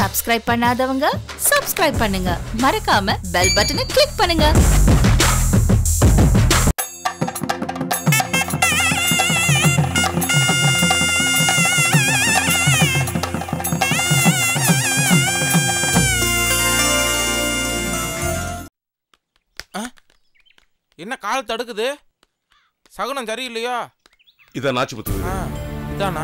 Subscribe பண்ணாதவங்க subscribe பண்ணுங்க மறக்காம பெல் பட்டனை கிளிக் பண்ணுங்க என்ன கால் தடுக்குது சகுனம் சரியில்லையோ இத நாச்சு புத்து ஆ, இதானா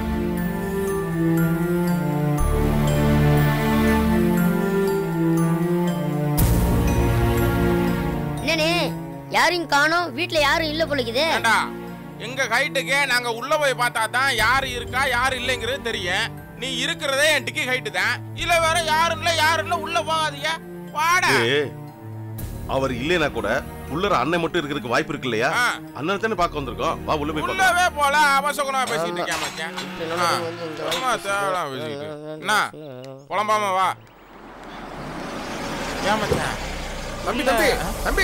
என்னண்ணே யாரையும் காணோம் வீட்ல யாரும் இல்ல போலிக்குது ஏண்டா எங்க ஹைட்டுக்கே நாங்க உள்ள போய் பார்த்தா தான் யாரு இருக்கா யாரு இல்லைங்கிறது தெரியும் நீ இருக்கிறதே என் டிக்கி ஹைட்டு தான் இல்ல வேற யாரும் இல்ல யாரும் இல்ல உள்ள போகாதீங்க வாடா ஏய், அவர் இல்லைனா கூட உள்ளர அண்ணன் மட்டும் இருக்கிறதுக்கு வாய்ப்பு இருக்கு இல்லையா ஆ. அண்ணன் தானே பார்க்க வந்திருக்கோம் வா உள்ள போய் பார்க்கலாம் உள்ளவே போல அவசகுணமா பேசிட்டு இருக்கேன் மச்சான். ஆ, சும்மா தேவையில்லாம பேசிக்கிட்டு. என்ன புலம்பாம வா ஏன் மச்சான் தம்பி தம்பி தம்பி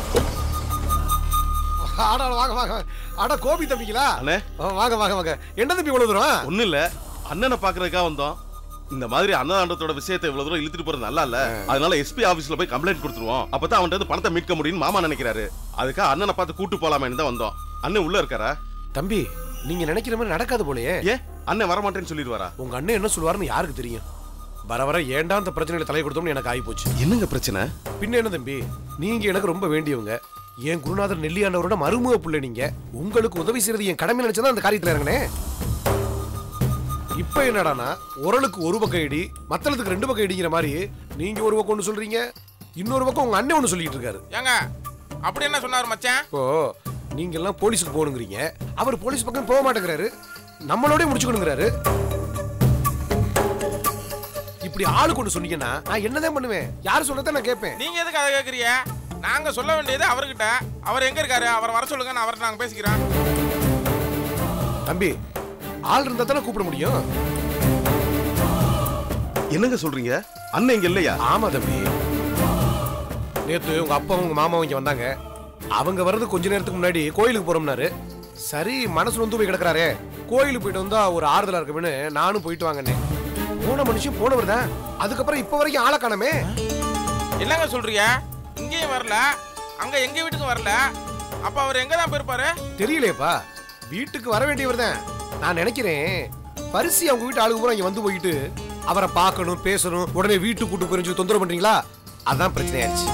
ஆடா வாங்க வாங்க அட கோபி தம்பிங்களா அண்ணே ஆ, வாங்க வாங்க வாங்க என்ன தம்பி இவ்வளவு தூரம் ஒண்ணும் இல்ல அண்ணனை பாக்குறதுக்காக வந்தோம் இந்த மாதிரி அன்னதாண்டத்தோட விஷயத்தை இவ்வளவு தூரம் இழுத்துட்டு போறது நல்லா இல்ல அதனால எஸ்பி ஆபீஸ்ல போய் கம்ப்ளைண்ட் கொடுத்துருவோம் அப்பதான் அவன்கிட்ட இருந்து பணத்தை மீட்க முடியும்னு மாமா நினைக்கிறாரு அதுக்காக அண்ணனை பார்த்து கூட்டு போலாமேன்னு தான் வந்தோம் அண்ணன் உள்ள இருக்காரா தம்பி நீங்க நினைக்கிற மாதிரி நடக்காது போலயே ஏன் அண்ணன் வரமாட்டேன்னு சொல்லிடுவாரா உங்க அண்ணன் என்ன சொல்லுவாருன்னு யாருக்கு தெரியும் வர வர ஏன்டா அந்த பிரச்சனையில தலை கொடுத்தோம்னு எனக்கு ஆகி போச்சு என்னங்க பிரச்சனை பின்ன என்ன தம்பி நீங்க எனக்கு ரொம்ப வேண்டியவங்க என் குருநாதர் நெல்லியாண்டவரோட மருமுக புள்ள நீங்க உங்களுக்கு உதவி செய்யறது என் கடமை நினைச்சதான் அந்த காரியத்துல இறங்கினே இப்ப என்னடானா உரலுக்கு ஒரு பக்கம் இடி மத்தளத்துக்கு ரெண்டு பக்கம் இடிங்கிற மாதிரி நீங்க ஒரு பக்கம் ஒண்ணு சொல்றீங்க இன்னொரு பக்கம் உங்க அண்ணன் ஒண்ணு சொல்லிட்டு இருக்காரு ஏங்க அப்படி என்ன சொன்னாரு மச்சான் இப்போ நீங்க எல்லாம் போலீஸுக்கு போகணுங்கிறீங்க அவர் போலீஸ் பக்கம் போக மாட்டேங்கிறாரு நம்மளோட முடிச்சுக்கணுங்கிறாரு இப்படி ஆளு கொண்டு சொன்னீங்கன்னா நான் என்னதான் பண்ணுவேன் யார் சொல்றதை நான் கேட்பேன் நீங்க எதுக்கு அதை கேக்குறீங்க நாங்க சொல்ல வேண்டியது அவர்கிட்ட அவர் எங்க இருக்காரு அவரை வர சொல்லுங்க நான் அவர்கிட்ட நாங்க பேசிக்கிறோம் தம்பி ஆள் இருந்தா தானே கூப்பிட முடியும் என்னங்க சொல்றீங்க அண்ணன் இங்க இல்லையா ஆமா தம்பி நேத்து உங்க அப்பாவும் உங்க மாமாவும் இங்க வந்தாங்க அவங்க வர்றது கொஞ்ச நேரத்துக்கு முன்னாடி கோயிலுக்கு போறோம்னாரு சரி மனசு வந்து போய் கிடக்குறாரே கோயிலுக்கு போயிட்டு வந்தா ஒரு ஆறுதலா இருக்கும்னு நானும் போயிட்டு வாங்கண்ணே போன மனுஷன் போனவர் தான் அதுக்கப்புறம் இப்ப வரைக்கும் ஆளை காணமே என்னங்க சொல்றீங்க இங்கேயும் வரல அங்க எங்க வீட்டுக்கும் வரல அப்ப அவர் எங்க தான் போயிருப்பாரு தெரியலையேப்பா வீட்டுக்கு வர வேண்டியவர் தான் நான் நினைக்கிறேன் பரிசு அவங்க வீட்டு ஆளுங்க பூரா இங்க வந்து போயிட்டு அவரை பார்க்கணும் பேசணும் உடனே வீட்டுக்கு கூட்டு போயிருந்து சொல்லி தொந்தரவு பண்றீங்களா அதான் பிரச்சனையாச்சு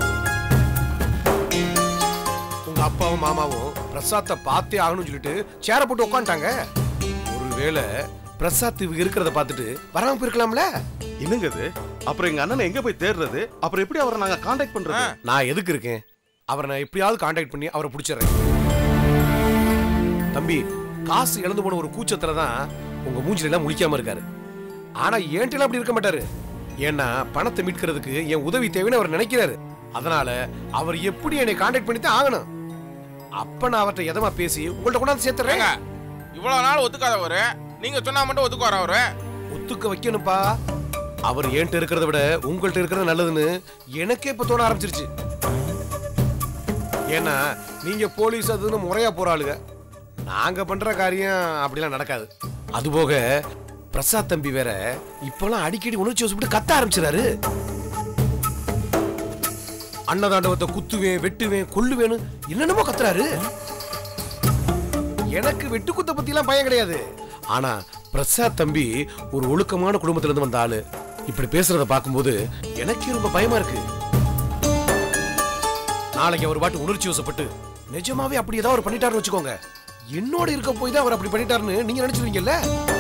உங்க அப்பாவும் மாமாவும் பிரசாத்தை பார்த்தே ஆகணும்னு சொல்லிட்டு சேர போட்டு உட்காந்துட்டாங்க ஒருவேளை பிரசாத் இவங்க இருக்கிறத பார்த்துட்டு வராம போயிருக்கலாம்ல என்னங்க இது அப்புறம் எங்க அண்ணனை எங்க போய் தேடுறது அப்புறம் எப்படி அவரை நாங்க காண்டாக்ட் பண்றது நான் எதுக்கு இருக்கேன் அவரை நான் எப்படியாவது காண்டாக்ட் பண்ணி அவரை பிடிச்சிடுறேன் தம்பி காசு இழந்து போன ஒரு கூச்சத்துல தான் உங்க மூஞ்சில எல்லாம் முழிக்காம இருக்காரு ஆனா என்கிட்ட அப்படி இருக்க மாட்டாரு ஏன்னா பணத்தை மீட்கிறதுக்கு என் உதவி தேவைன்னு அவர் நினைக்கிறாரு அதனால அவர் எப்படி என்னை காண்டாக்ட் பண்ணி தான் ஆகணும் அப்ப நான் அவர்கிட்ட எதமா பேசி உங்கள்ட்ட கொண்டாந்து சேர்த்துறேன் ஏங்க இவ்வளவு நாள் ஒத்துக்காதவரு நீங்க சொன்னா மட்டும் ஒத்துக்குவார் அவரு ஒத்துக்க வைக்கணும்ப்பா அவர் என்கிட்ட இருக்கிறத விட உங்கள்ட்ட இருக்கிறது நல்லதுன்னு எனக்கே இப்ப தோண ஆரம்பிச்சிருச்சு ஏன்னா நீங்க போலீஸ் அதுன்னு முறையா போற ஆளுங்க நாங்க பண்ற காரியம் அப்படிலாம் நடக்காது அதுபோக பிரசாத் தம்பி வேற இப்பெல்லாம் அடிக்கடி உணர்ச்சி வசப்பட்டு கத்த ஆரம்பிச்சிடாரு அன்னதாண்டவத்தை குத்துவேன் வெட்டுவேன் கொல்லுவேன்னு என்னென்னமோ கத்துறாரு எனக்கு வெட்டு குத்த பத்தி எல்லாம் பயம் கிடையாது ஆனா பிரசாத் தம்பி ஒரு ஒழுக்கமான குடும்பத்துல இருந்து வந்த ஆளு இப்படி பேசுறத பார்க்கும்போது எனக்கே ரொம்ப பயமா இருக்கு நாளைக்கு அவர் பாட்டு உணர்ச்சி வசப்பட்டு நிஜமாவே அப்படி ஏதாவது ஒரு பண்ணிட்டாருன்னு வச்சுக்கோங்க என்னோட இருக்க போய் தான் அவர் அப்படி பண்ணிட்டாருன்னு நீங்க நினைச்சிருவீங்கல்ல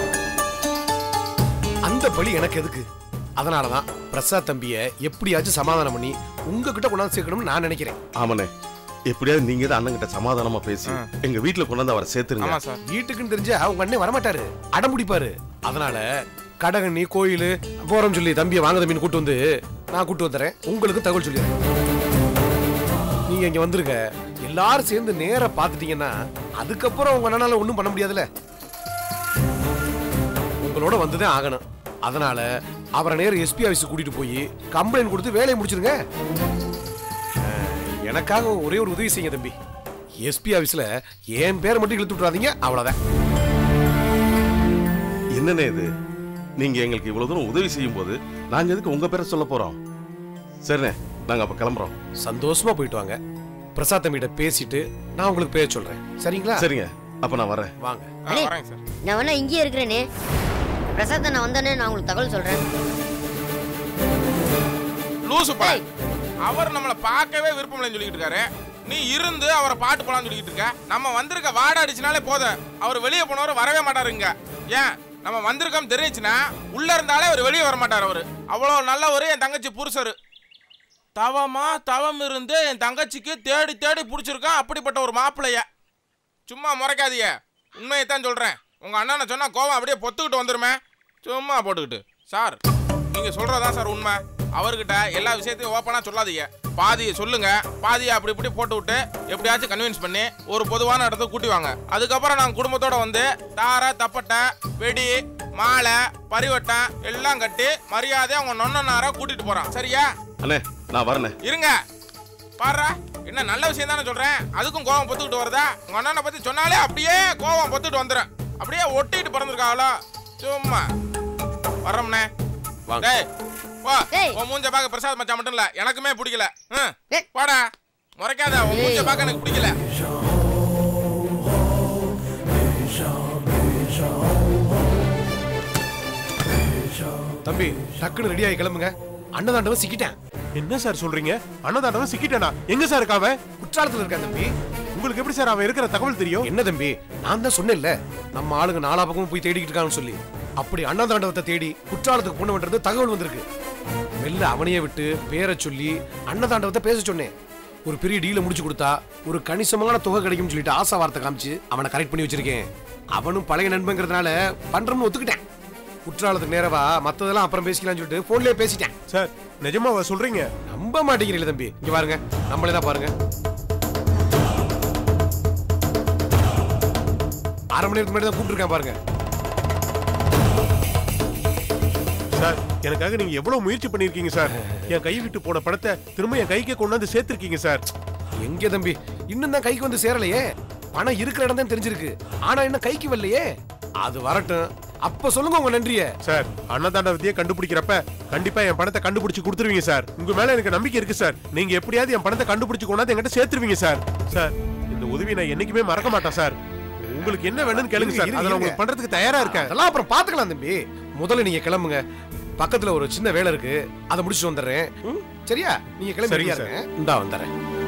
அந்த பழி எனக்கு எதுக்கு அதனாலதான் பிரசாத் தம்பிய எப்படியாச்சும் சமாதானம் பண்ணி உங்ககிட்ட கொண்டாந்து சேர்க்கணும்னு நான் நினைக்கிறேன் ஆமாண்ணே எப்படியாவது நீங்க தான் அண்ணன் கிட்ட சமாதானமா பேசி எங்க வீட்டுல கொண்டாந்து அவரை சேர்த்துருங்க ஆமா சார் வீட்டுக்குன்னு தெரிஞ்சா அவங்க அண்ணன் வரமாட்டாரு அடம் பிடிப்பாரு அதனால கடகண்ணி கோயில் போறோம் சொல்லி தம்பியை வாங்க தம்பின்னு கூட்டு வந்து நான் கூட்டு வந்துறேன் உங்களுக்கு தகவல் சொல்லிடுறேன் நீங்க இங்க வந்துருங்க எல்லாரும் சேர்ந்து நேரா பாத்துட்டீங்கன்னா அதுக்கப்புறம் உங்க அண்ணனால ஒண்ணும் பண்ண முடியாதுல்ல உங்களோட வந்துதான் ஆகணும் அதனால அவரை நேரம் எஸ்பி ஆஃபீஸ் கூட்டிட்டு போய் கம்ப்ளைண்ட் கொடுத்து வேலையை முடிச்சிருங்க அஹ், எனக்காக ஒரே ஒரு உதவி செய்யுங்க தம்பி எஸ்பி ஆபீஸ்ல என் பேரை மட்டும் இழுத்து விட்டுறாதீங்க அவ்வளவுதான் என்னண்ணே இது நீங்க எங்களுக்கு இவ்வளவு தூரம் உதவி செய்யும் போது நாங்க எதுக்கு உங்க பேரை சொல்ல போறோம் சரிண்ணே நாங்க அப்ப கிளம்புறோம் சந்தோஷமா போயிட்டு வாங்க பிரசாத் தம்பிகிட்ட பேசிட்டு நான் உங்களுக்கு பேர் சொல்றேன் சரிங்களா சரிங்க அப்ப நான் வரேன் வாங்க ஆ, அண்ணே. வரேங்க சார் நான் வேணா இங்கேயே இருக்கிறேனே பிரசாத் நான் வந்தேனே நான் உங்களுக்கு தகவல் சொல்றேன் லூசு பா ஏய். அவர் நம்மளை பார்க்கவே விருப்பம் இல்லைன்னு சொல்லிட்டு இருக்காரு நீ இருந்து அவரை பாட்டு போலாம்னு சொல்லிட்டு இருக்க நம்ம வந்திருக்க வாடை அடிச்சுனாலே போதும் அவர் வெளியே போனவர் வரவே மாட்டாருங்க ஏன் நம்ம வந்திருக்கோம் தெரிஞ்சுச்சுன்னா உள்ள இருந்தாலே அவர் வெளியே வர மாட்டார் அவரு அவ்வளோ நல்லவர் என் தங்கச்சி புருஷரு தவமா தவம் இருந்து என் தங்கச்சிக்கு தேடி தேடி பிடிச்சிருக்கான் அப்படிப்பட்ட ஒரு மாப்பிள்ளைய சும்மா முறைக்காதீங்க உண்மையை தான் சொல்றேன் உங்க அண்ணனை சொன்னா கோவம் அப்படியே பொத்துக்கிட்டு வந்துருமே சும்மா போட்டுக்கிட்டு சார் நீங்க சொல்றதா சார் உண்மை அவர்கிட்ட எல்லா விஷயத்தையும் ஓப்பனா சொல்லாதீங்க பாதியை சொல்லுங்க பாதியை அப்படி இப்படி போட்டு விட்டு எப்படியாச்சும் கன்வின்ஸ் பண்ணி ஒரு பொதுவான இடத்துக்கு கூட்டி வாங்க அதுக்கப்புறம் நாங்கள் குடும்பத்தோட வந்து தார தப்பட்டை வெடி மாலை பரிவட்டம் எல்லாம் கட்டி மரியாதை அவங்க நொன்னனார கூட்டிட்டு போறான் சரியா அண்ணே நான் வரேண்ணே இருங்க பாருடா என்ன நல்ல விஷயம் தானே சொல்றேன் அதுக்கும் கோவம் பொத்துக்கிட்டு வருதா உங்க அண்ணனை பத்தி சொன்னாலே அப்படியே கோவம் பொத்துக்கிட்டு வந்துடும் அப்படியே ஒட்டிட்டு பிறந்திருக்காங்களோ சும்மா வர்றோம்ண்ணே வாங்க. டேய் வா டேய். உன் மூஞ்ச பார்க்க பிரசாத் மச்சான் மட்டும் இல்ல எனக்குமே பிடிக்கல ம், டேய். வாடா முறைக்காத உன் மூஞ்ச டேய். பார்க்க எனக்கு பிடிக்கல தம்பி டக்குன்னு ரெடி ஆகி கிளம்புங்க அன்னதாண்டவன் சிக்கிட்டேன் என்ன சார் சொல்றீங்க அன்னதாண்டவன் சிக்கிட்டானா எங்க சார் இருக்கான் அவன் குற்றாலத்துல இருக்கான் தம்பி உங்களுக்கு எப்படி சார் அவன் இருக்கிற தகவல் தெரியும் என்ன தம்பி நான் தான் சொன்னேன்ல நம்ம ஆளுங்க நாலா பக்கமும் போய் தேடிக்கிட்டு இருக்கான்னு சொல்லி அப்படி அன்னதாண்டவத்தை தேடி குற்றாலத்துக்கு போனவன்றது தகவல் வந்திருக்கு மெல்ல அவனையே விட்டு பேரை சொல்லி அன்னதாண்டவத்தை பேச சொன்னேன் ஒரு பெரிய டீல முடிச்சு கொடுத்தா ஒரு கணிசமான தொகை கிடைக்கும்னு சொல்லிட்டு ஆசா வார்த்தை காமிச்சு அவனை கரெக்ட் பண்ணி வச்சிருக்கேன் அவனும் பழைய நண்பங்கிறதுனால பண்றோம்னு ஒத்துக்கிட்டேன் குற்றாலத்துக்கு நேரவா மத்ததெல்லாம் அப்புறம் பேசிக்கலாம்னு சொல்லிட்டு போன்லயே பேசிட்டேன் சார் நிஜமாவா சொல்றீங்க நம்ப மாட்டேங்கிறீங்களே தம்பி இங்க பாருங்க நம்மளே தான் பாருங்க அரை மணி நேரத்துக்கு முன்னாடி தான் கூப்பிட்டுருக்கேன் பாருங்க சார் எனக்காக நீங்க எவ்வளவு முயற்சி பண்ணிருக்கீங்க சார் என் கை விட்டு போன பணத்தை திரும்ப என் கைக்கே கொண்டாந்து சேர்த்திருக்கீங்க சார் எங்க தம்பி இன்னும் தான் கைக்கு வந்து சேரலையே பணம் இருக்கிற இடம் தான் தெரிஞ்சிருக்கு ஆனா என்ன கைக்கு வரலையே அது வரட்டும் அப்ப சொல்லுங்க உங்க நன்றிய சார் அன்னதாண்ட வித்தியை கண்டுபிடிக்கிறப்ப கண்டிப்பா என் பணத்தை கண்டுபிடிச்சு கொடுத்துருவீங்க சார் உங்க மேல எனக்கு நம்பிக்கை இருக்கு சார் நீங்க எப்படியாவது என் பணத்தை கண்டுபிடிச்சு கொண்டாந்து என்கிட்ட சேர்த்துருவீங்க சார் சார் இந்த உதவியை நான் என்னைக்குமே மறக்க மாட்டேன் சார் உங்களுக்கு என்ன வேணும்னு கேளுங்க சார் இருங்க, அதை நான் இருங்க. உங்களுக்கு பண்றதுக்கு தயாரா இருக்கேன் அதெல்லாம் அப்புறம் பாத்துக்கலாம் தம்பி முதல்ல நீங்க கிளம்புங்க பக்கத்துல ஒரு சின்ன வேலை இருக்கு அதை முடிச்சுட்டு வந்துடுறேன் ம்? சரியா நீங்க கிளம்பி சரிங்க ரெடியா இருங்க இந்தா வந்துடுறேன்